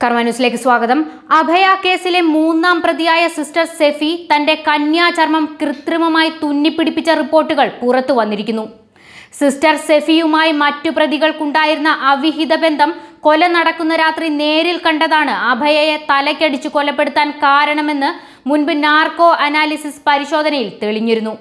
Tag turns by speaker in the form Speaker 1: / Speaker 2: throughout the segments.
Speaker 1: കർമ്മ ന്യൂസിലേക്ക് സ്വാഗതം അഭയ കേസിലെ മൂന്നാം പ്രതിയായ സിസ്റ്റർ സെഫി തന്റെ കന്യാചർമ്മം കൃത്രിമമായി തുന്നിപ്പിടിപ്പിച്ച റിപ്പോർട്ടുകൾ പുറത്തു വന്നിരിക്കുന്നു സിസ്റ്റർ സെഫിയുമായി മറ്റു പ്രതികൾക്കുണ്ടായിരുന്ന അവിഹിത ബന്ധം കൊല നടക്കുന്ന രാത്രി നേരിൽ കണ്ടതാണ് അഭയയെ തലക്കടിച്ചു കൊലപ്പെടുത്താൻ കാരണമെന്ന് മുൻപ് നാർക്കോ അനാലിസിസ് പരിശോധനയിൽ തെളിഞ്ഞിരുന്നു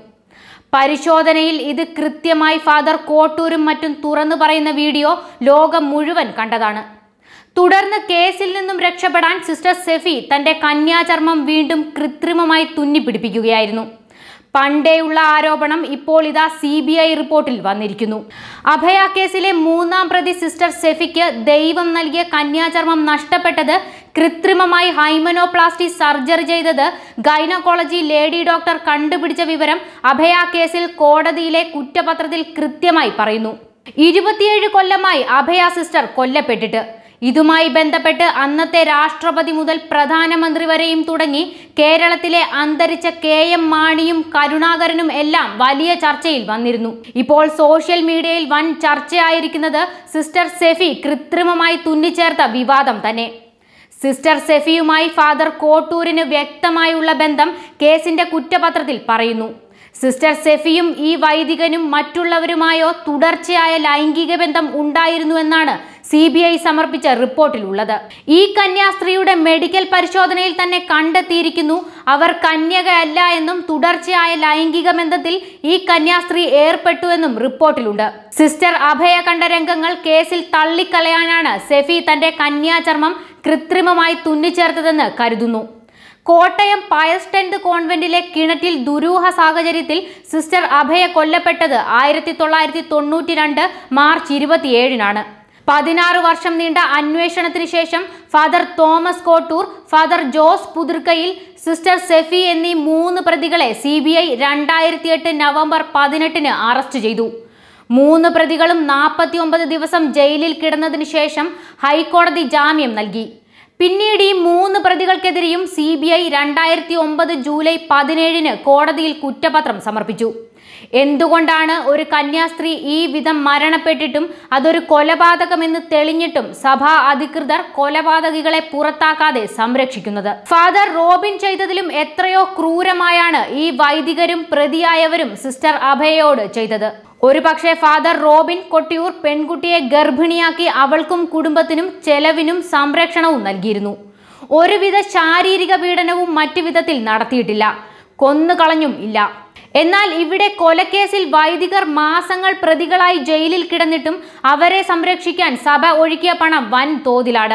Speaker 1: പരിശോധനയിൽ ഇത് കൃത്യമായി ഫാദർ കോട്ടൂരും മറ്റും തുറന്നു പറയുന്ന വീഡിയോ ലോകം മുഴുവൻ കണ്ടതാണ് തുടർന്ന് കേസിൽ നിന്നും രക്ഷപ്പെടാൻ സിസ്റ്റർ സെഫി തന്റെ കന്യാചർമ്മം വീണ്ടും കൃത്രിമമായി തുന്നിപ്പിടിപ്പിക്കുകയായിരുന്നു പണ്ടേയുള്ള ആരോപണം ഇപ്പോൾ ഇതാ സി ബി ഐ റിപ്പോർട്ടിൽ വന്നിരിക്കുന്നു അഭയ കേസിലെ മൂന്നാം പ്രതി സിസ്റ്റർ സെഫിക്ക് ദൈവം നൽകിയ കന്യാചർമ്മം നഷ്ടപ്പെട്ടത് കൃത്രിമമായി ഹൈമനോപ്ലാസ്റ്റി സർജറി ചെയ്തത് ഗൈനക്കോളജി ലേഡി ഡോക്ടർ കണ്ടുപിടിച്ച വിവരം അഭയ കേസിൽ കോടതിയിലെ കുറ്റപത്രത്തിൽ കൃത്യമായി പറയുന്നു ഇരുപത്തിയേഴ് കൊല്ലമായി അഭയ സിസ്റ്റർ കൊല്ലപ്പെട്ടിട്ട് ഇതുമായി ബന്ധപ്പെട്ട് അന്നത്തെ രാഷ്ട്രപതി മുതൽ പ്രധാനമന്ത്രി വരെയും തുടങ്ങി കേരളത്തിലെ അന്തരിച്ച കെ എം മാണിയും കരുണാകരനും എല്ലാം വലിയ ചർച്ചയിൽ വന്നിരുന്നു ഇപ്പോൾ സോഷ്യൽ മീഡിയയിൽ വൻ ചർച്ചയായിരിക്കുന്നത് സിസ്റ്റർ സെഫി കൃത്രിമമായി തുന്നിച്ചേർത്ത വിവാദം തന്നെ സിസ്റ്റർ സെഫിയുമായി ഫാദർ കോട്ടൂരിന് വ്യക്തമായുള്ള ബന്ധം കേസിന്റെ കുറ്റപത്രത്തിൽ പറയുന്നു സിസ്റ്റർ സെഫിയും ഈ വൈദികനും മറ്റുള്ളവരുമായോ തുടർച്ചയായ ലൈംഗിക ബന്ധം ഉണ്ടായിരുന്നുവെന്നാണ് സി ബി ഐ സമർപ്പിച്ച റിപ്പോർട്ടിലുള്ളത് ഈ കന്യാസ്ത്രീയുടെ മെഡിക്കൽ പരിശോധനയിൽ തന്നെ കണ്ടെത്തിയിരിക്കുന്നു അവർ കന്യകയല്ല എന്നും തുടർച്ചയായ ലൈംഗിക ബന്ധത്തിൽ ഈ കന്യാസ്ത്രീ ഏർപ്പെട്ടുവെന്നും റിപ്പോർട്ടിലുണ്ട് സിസ്റ്റർ അഭയ കണ്ട രംഗങ്ങൾ കേസിൽ തള്ളിക്കളയാനാണ് സെഫി തന്റെ കന്യാചർമ്മം കൃത്രിമമായി തുന്നിച്ചേർത്തതെന്ന് കരുതുന്നു കോട്ടയം പയസ്റ്റൻഡ് കോൺവെന്റിലെ കിണറ്റിൽ ദുരൂഹ സാഹചര്യത്തിൽ സിസ്റ്റർ അഭയ കൊല്ലപ്പെട്ടത് ആയിരത്തി തൊള്ളായിരത്തി തൊണ്ണൂറ്റി രണ്ട് മാർച്ച് ഇരുപത്തിയേഴിനാണ് പതിനാറ് വർഷം നീണ്ട അന്വേഷണത്തിന് ശേഷം father Thomas Kottoor father Jose Puthrukkayil sister Sephy എന്നീ മൂന്ന് പ്രതികളെ സി ബി ഐ രണ്ടായിരത്തി എട്ട് നവംബർ പതിനെട്ടിന് അറസ്റ്റ് ചെയ്തു മൂന്ന് പ്രതികളും നാൽപ്പത്തി ഒമ്പത് ദിവസം ജയിലിൽ കിടന്നതിന് ശേഷം ഹൈക്കോടതി ജാമ്യം നൽകി പിന്നീട് ഈ മൂന്ന് പ്രതികൾക്കെതിരെയും സി ബി ഐ രണ്ടായിരത്തി ഒമ്പത് ജൂലൈ പതിനേഴിന് കോടതിയിൽ കുറ്റപത്രം സമർപ്പിച്ചു എന്തുകൊണ്ടാണ് ഒരു കന്യാസ്ത്രീ ഈ വിധം മരണപ്പെട്ടിട്ടും അതൊരു കൊലപാതകമെന്ന് തെളിഞ്ഞിട്ടും സഭാ അധികൃതർ കൊലപാതകികളെ പുറത്താക്കാതെ സംരക്ഷിക്കുന്നത് ഫാദർ റോബിൻ ചെയ്തതിലും എത്രയോ ക്രൂരമായാണ് ഈ വൈദികരും പ്രതിയായവരും സിസ്റ്റർ അഭയയോട് ചെയ്തത് ഒരു പക്ഷേ ഫാദർ റോബിൻ കൊട്ടിയൂർ പെൺകുട്ടിയെ ഗർഭിണിയാക്കി അവൾക്കും കുടുംബത്തിനും ചെലവിനും സംരക്ഷണവും നൽകിയിരുന്നു ഒരുവിധ ശാരീരിക പീഡനവും മറ്റു വിധത്തിൽ നടത്തിയിട്ടില്ല കൊന്നുകളഞ്ഞും ഇല്ല എന്നാൽ ഇവിടെ കൊലക്കേസിൽ വൈദികർ മാസങ്ങൾ പ്രതികളായി ജയിലിൽ കിടന്നിട്ടും അവരെ സംരക്ഷിക്കാൻ സഭ ഒഴുക്കിയ പണം വൻ തോതിലാണ്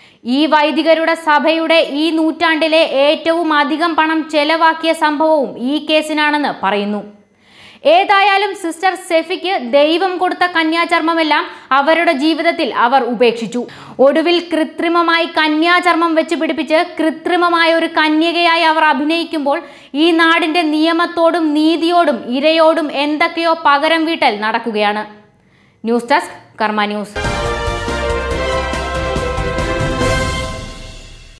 Speaker 1: ഈ വൈദികരുടെ സഭയുടെ ഈ നൂറ്റാണ്ടിലെ ഏറ്റവും അധികം പണം ചെലവാക്കിയ സംഭവവും ഈ കേസിനാണെന്ന് പറയുന്നു ഏതായാലും സിസ്റ്റർ സെഫിക്ക് ദൈവം കൊടുത്ത കന്യാചർമ്മമെല്ലാം അവരുടെ ജീവിതത്തിൽ അവർ ഉപേക്ഷിച്ചു ഒടുവിൽ കൃത്രിമമായി കന്യാചർമ്മം വെച്ച് പിടിപ്പിച്ച് കൃത്രിമമായ ഒരു കന്യകയായി അവർ അഭിനയിക്കുമ്പോൾ ഈ നാടിന്റെ നിയമത്തോടും നീതിയോടും ഇരയോടും എന്തൊക്കെയോ പകരം വീട്ടൽ നടക്കുകയാണ് ന്യൂസ് ഡെസ്ക് കർമ്മ ന്യൂസ്